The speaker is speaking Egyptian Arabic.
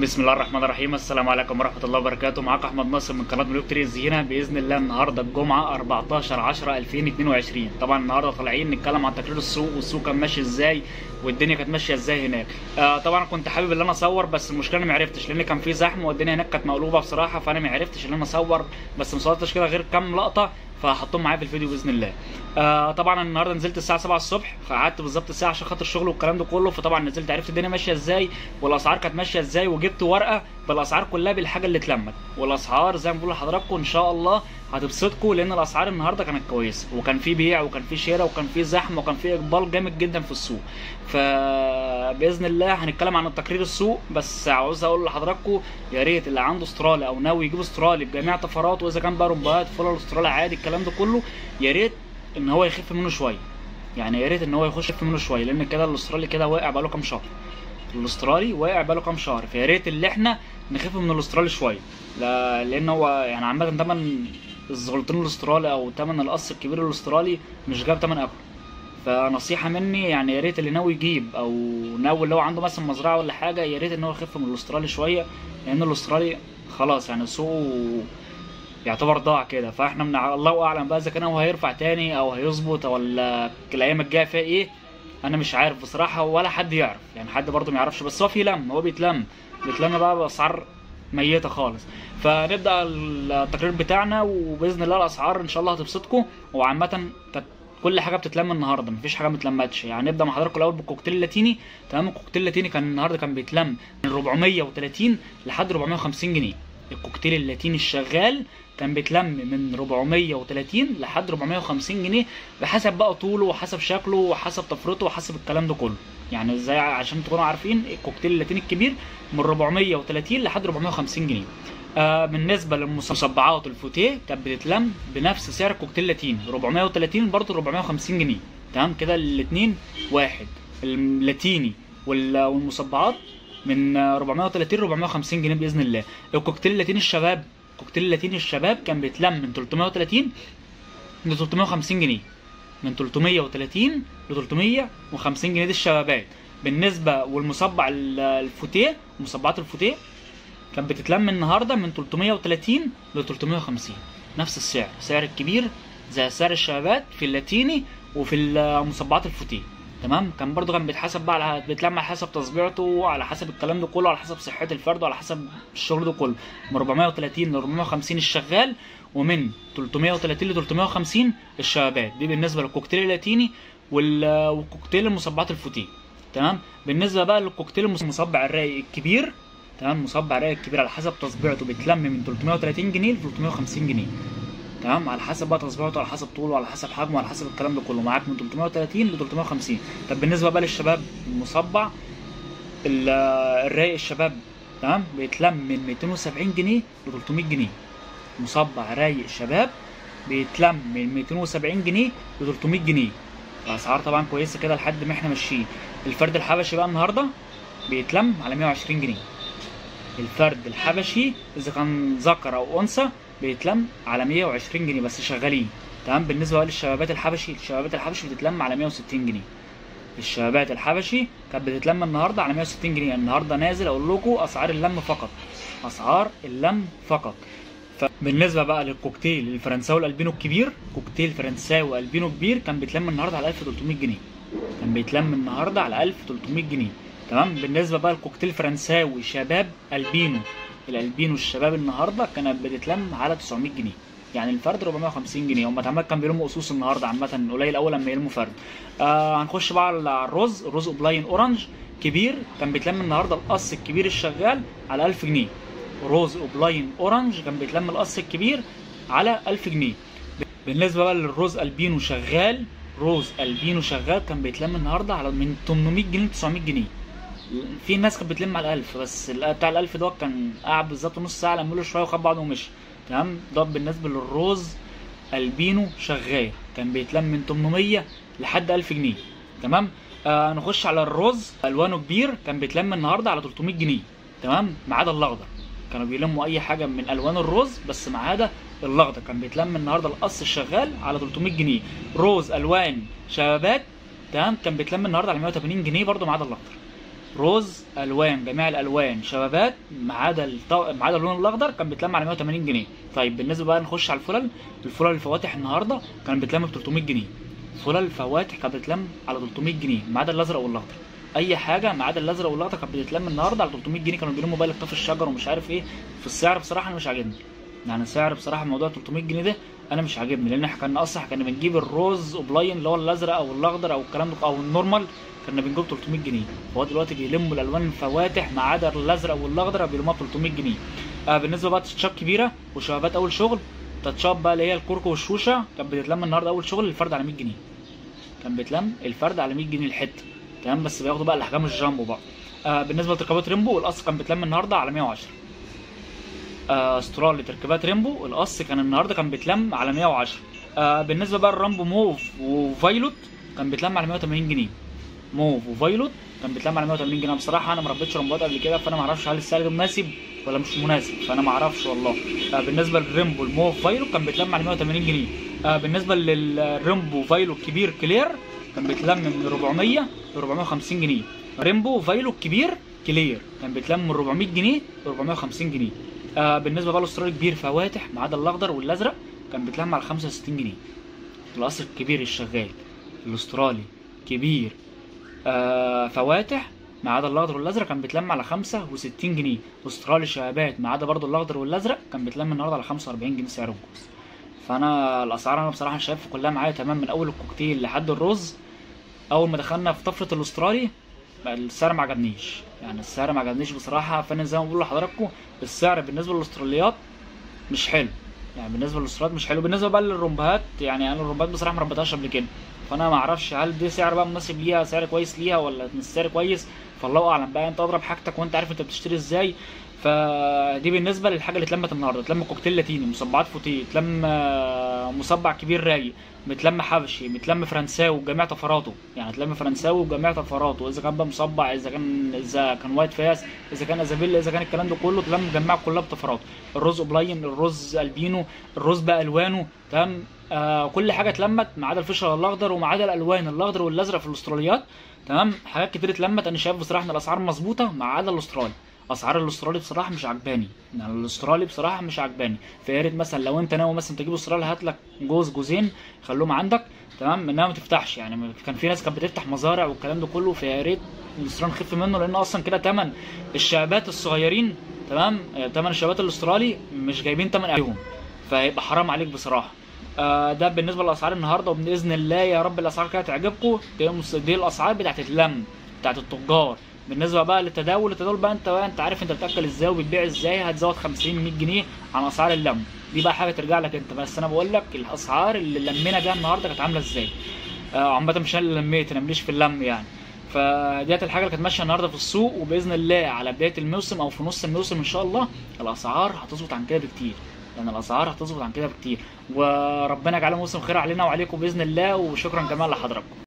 بسم الله الرحمن الرحيم السلام عليكم ورحمه الله وبركاته معاك احمد ناصر من قناه ملوك تريز هنا باذن الله النهارده الجمعه 14 10 2022 طبعا النهارده طالعين نتكلم عن تقرير السوق والسوق كان ماشي ازاي والدنيا كانت ماشيه ازاي هناك آه طبعا كنت حابب ان انا اصور بس المشكله اني ما عرفتش لان كان في زحمه والدنيا هناك كانت مقلوبه بصراحه فانا ما عرفتش ان انا اصور بس ما صورتش كده غير كام لقطه فهحطهم معايا في الفيديو باذن الله آه طبعا النهارده نزلت الساعه 7 الصبح قعدت بالظبط الساعه عشان خاطر الشغل والكلام ده كله فطبعا نزلت عرفت الدنيا ماشيه ازاي والاسعار كانت ماشيه ازاي وجبت ورقه بالاسعار كلها بالحاجه اللي اتلمت والاسعار زي ما بقول لحضراتكم ان شاء الله هتبسطكم لان الاسعار النهارده كانت كويسه وكان في بيع وكان في شراء وكان في زحمه وكان في اقبال جامد جدا في السوق فباذن الله هنتكلم عن التقرير السوق بس عاوز اقول لحضراتكم يا ريت اللي عنده استرالي او ناوي يجيب استرالي بجميع طفراته واذا كان بقى رمبات فولر استرالي عادي الكلام ده كله يا ريت ان هو يخف منه شويه يعني يا ريت ان هو يخش منه شويه لان كده الاسترالي كده واقع بقاله كام شهر الاسترالي واقع بقاله كام شهر فيا ريت اللي احنا نخف من الاسترالي شويه لا لان هو يعني عامه تمن الزغلطين الاسترالي او تمن القص الكبير الاسترالي مش جاب تمن ابل فنصيحه مني يعني يا ريت اللي ناوي يجيب او ناوي اللي هو عنده مثلا مزرعه ولا حاجه يا ريت ان هو يخف من الاسترالي شويه لان الاسترالي خلاص يعني سوقه يعتبر ضاع كده فاحنا من الله اعلم بقى اذا كان هو هيرفع تاني او هيظبط ولا الايام الجايه فيها ايه انا مش عارف بصراحه ولا حد يعرف يعني حد برضه ما يعرفش بس هو في لم هو بيتلم بيتلم بقى باسعار ميته خالص فنبدا التقرير بتاعنا وباذن الله الاسعار ان شاء الله هتبسطكم وعامه كانت كل حاجه بتتلم النهارده مفيش حاجه متلمتش يعني نبدا مع حضراتكم الاول بالكوكتيل اللاتيني تمام الكوكتيل اللاتيني كان النهارده كان بيتلم من 430 لحد 450 جنيه الكوكتيل اللاتيني الشغال كان بيتلم من 430 لحد 450 جنيه بحسب بقى طوله وحسب شكله وحسب طفرته وحسب الكلام ده كله يعني ازاي عشان تكونوا عارفين الكوكتيل اللاتيني الكبير من 430 لحد 450 جنيه آه بالنسبه للمصبعات الفوتيه كانت بتتلم بنفس سعر الكوكتيل اللاتيني 430 برضه 450 جنيه تمام كده الاثنين واحد اللاتيني والمصبعات من 430 ل 450 جنيه باذن الله الكوكتيل اللاتيني الشباب الكوكتيل اللاتيني الشباب كان بيتلم من 330 ل 350 جنيه من 330 ل 350 جنيه دي الشبابات بالنسبه والمصبع الفوتيه مصبعات الفوتيه كانت بتتلم النهارده من 330 ل 350 نفس السعر سعر الكبير زي سعر الشبابات في اللاتيني وفي المصبعات الفوتيه تمام كان برضو كان بيتحسب بقى على بيتلم على حسب تصبيعته على حسب الكلام ده كله على حسب صحه الفرد وعلى حسب الشغل ده كله من 430 ل 450 الشغال ومن 330 ل 350 الشبابات دي بالنسبه للكوكتيل اللاتيني والكوكتيل المصبعات الفوتيه تمام بالنسبه بقى للكوكتيل المصبع الرايق الكبير تمام مصبع رايق الكبير على حسب تصبيعته بيتلم من 330 جنيه ل 350 جنيه تمام على حسب بقى تصبيعته على حسب طوله على حسب حجمه على حسب الكلام ده كله معاك من 330 ل 350 طب بالنسبه بقى للشباب المصبع الرايق الشباب تمام بيتلم من 270 جنيه ل 300 جنيه مصبع رايق شباب بيتلم من 270 جنيه ل 300 جنيه الاسعار طبعا كويسه كده لحد ما احنا ماشيين الفرد الحبشي بقى النهارده بيتلم على 120 جنيه الفرد الحبشي اذا كان ذكر او انثى بيتلم على 120 جنيه بس شغالين تمام بالنسبه بقى للشبابات الحبشي الشبابات الحبشي بتتلم على 160 جنيه الشبابات الحبشي كانت بتتلم النهارده على 160 جنيه النهارده نازل اقول لكم اسعار اللم فقط اسعار اللم فقط بالنسبه بقى للكوكتيل الفرنساوي الالبينو الكبير كوكتيل فرنساوي البينو كبير كان بيتلم النهارده على 1300 جنيه كان بيتلم النهارده على 1300 جنيه تمام بالنسبه بقى للكوكتيل فرنساوي شباب البينو الالبينو الشباب النهارده كانت بتتلم على 900 جنيه يعني الفرد 450 جنيه هم عامه كان بيلموا قصوص النهارده عامه قليل اول لما يلموا فرد آه هنخش بقى على الرز الرز اوبلاين اورنج كبير كان بيتلم النهارده القص الكبير الشغال على 1000 جنيه روز اوبلاين اورنج كان بيتلم القص الكبير على 1000 جنيه بالنسبه بقى للروز البينو شغال روز البينو شغال كان بيتلم النهارده على من 800 جنيه ل 900 جنيه في ناس كانت بتلم على 1000 بس بتاع ال 1000 دوت كان قاعد بالظبط نص ساعه لم له شويه وخد بعضه ومشي تمام ده بالنسبه للروز البينو شغال كان بيتلم من 800 لحد 1000 جنيه تمام آه نخش على الرز الوانه كبير كان بيتلم النهارده على 300 جنيه تمام ما عدا الاخضر كانوا بيلموا اي حاجه من الوان الرز بس ما عدا الاخضر كان بيتلم النهارده القص الشغال على 300 جنيه روز الوان شبابات تمام كان بيتلم النهارده على 180 جنيه برده ما عدا الاخضر روز الوان جميع الالوان شبابات ما عدا الط- ما عدا اللون الاخضر كان بيتلم على 180 جنيه طيب بالنسبه بقى نخش على الفلل الفلل الفواتح النهارده كان بيتلم ب 300 جنيه فلل الفواتح كانت بتتلم على 300 جنيه ما عدا الازرق والاخضر اي حاجه ما عدا الازرق والاخضر كانت بتتلم النهارده على 300 جنيه كانوا بيلموا بقى لطاف الشجر ومش عارف ايه في السعر بصراحه انا مش عاجبني يعني السعر بصراحه موضوع 300 جنيه ده انا مش عاجبني لان احنا كنا اصلا كنا بنجيب الروز اوبلاين اللي هو الازرق او الاخضر او الكلام ده او النورمال كنا بنجيب 300 جنيه فهو دلوقتي بيلموا الالوان الفواتح ما عدا الازرق والاخضر بيلموها ب 300 جنيه آه بالنسبه بقى تاتشات كبيره وشبابات اول شغل تاتشات بقى اللي هي الكركم والشوشه كانت بتتلم النهارده اول شغل الفرد على 100 جنيه كان بيتلم الفرد على 100 جنيه الحته تمام بس بياخدوا بقى الاحجام الجامبو بقى آه بالنسبه لتركبات ريمبو القص كان بيتلم النهارده على 110 آه استرالي تركيبات ريمبو القص كان النهارده كان بيتلم على 110 آه بالنسبه بقى للرامبو موف وفايلوت كان بيتلم على 180 جنيه موف وفايلوت كان بيتلم على 180 جنيه بصراحه انا ما ربيتش رمبات قبل كده فانا ما اعرفش هل السعر ده مناسب ولا مش مناسب فانا ما اعرفش والله آه بالنسبه للريمبو الموف فايلوت كان بيتلم على 180 جنيه آه بالنسبه للريمبو فايلوت كبير كلير كان بيتلم من 400 ل 450 جنيه ريمبو فايلوت كبير كلير كان بيتلم من 400 جنيه ل 450 جنيه آه بالنسبه بقى للاسترالي كبير فواتح ما عدا الاخضر والازرق كان بيتلم على 65 جنيه القصر الكبير الشغال الاسترالي كبير آه فواتح ما عدا الاخضر والازرق كان بيتلم على 65 جنيه استرالي شبابات ما عدا برضه الاخضر والازرق كان بيتلم النهارده على 45 جنيه سعر الجوز فانا الاسعار انا بصراحه شايف كلها معايا تمام من اول الكوكتيل لحد الرز اول ما دخلنا في طفره الاسترالي بقى السعر ما عجبنيش يعني السعر ما عجبنيش بصراحه فانا زي ما بقول لحضراتكم السعر بالنسبه للاستراليات مش حلو يعني بالنسبه للاستراليات مش حلو بالنسبه بقى للرمبات يعني انا الرمبات بصراحه ما ربيتهاش قبل كده فانا ما اعرفش هل ده سعر بقى مناسب ليها سعر كويس ليها ولا مش سعر كويس فالله اعلم بقى انت اضرب حاجتك وانت عارف انت بتشتري ازاي فدي بالنسبه للحاجه اللي اتلمت النهارده اتلم كوكتيل لاتيني مصبعات فوتيه اتلم آه، مصبع كبير رايق متلم حبشي متلم فرنساوي بجميع طفراته يعني اتلم فرنساوي بجميع طفراته اذا كان بقى مصبع اذا كان اذا كان وايت فاس اذا كان ازابيل اذا كان الكلام ده كله اتلم مجمع كلها بطفراته الرز اوبلاين الرز البينو الرز بالوانه تمام آه كل حاجه اتلمت ما عدا الفشل الاخضر وما عدا الالوان الاخضر والازرق في الاستراليات تمام حاجات كتير اتلمت انا شايف بصراحه ان الاسعار مظبوطه ما عدا الاسترالي اسعار الاسترالي بصراحه مش عجباني يعني الاسترالي بصراحه مش عجباني فيا ريت مثلا لو انت ناوي مثلا تجيب استرالي هات لك جوز جوزين خلوهم عندك تمام انها ما تفتحش يعني كان في ناس كانت بتفتح مزارع والكلام ده كله فيا ريت الاسترالي نخف منه لان اصلا كده تمن الشعبات الصغيرين تمام آه، تمن الشعبات الاسترالي مش جايبين تمن عليهم فيبقى حرام عليك بصراحه آه، ده بالنسبه لاسعار النهارده وباذن الله يا رب الاسعار كده تعجبكم دي, مس- دي الاسعار بتاعت اللم بتاعت التجار بالنسبه بقى للتداول التداول بقى انت بقى انت عارف انت بتاكل ازاي وبتبيع ازاي هتزود 50 100 جنيه عن اسعار اللم دي بقى حاجه ترجع لك انت بس انا بقول لك الاسعار اللي لمينا بيها النهارده كانت عامله ازاي آه، عامه مش انا اللي لميت انا ماليش في اللم يعني فديت الحاجه اللي كانت ماشيه النهارده في السوق وباذن الله على بدايه الموسم او في نص الموسم ان شاء الله الاسعار هتظبط عن كده بكتير لان الاسعار هتظبط عن كده بكتير وربنا يجعله موسم خير علينا وعليكم باذن الله وشكرا جميعا لحضراتكم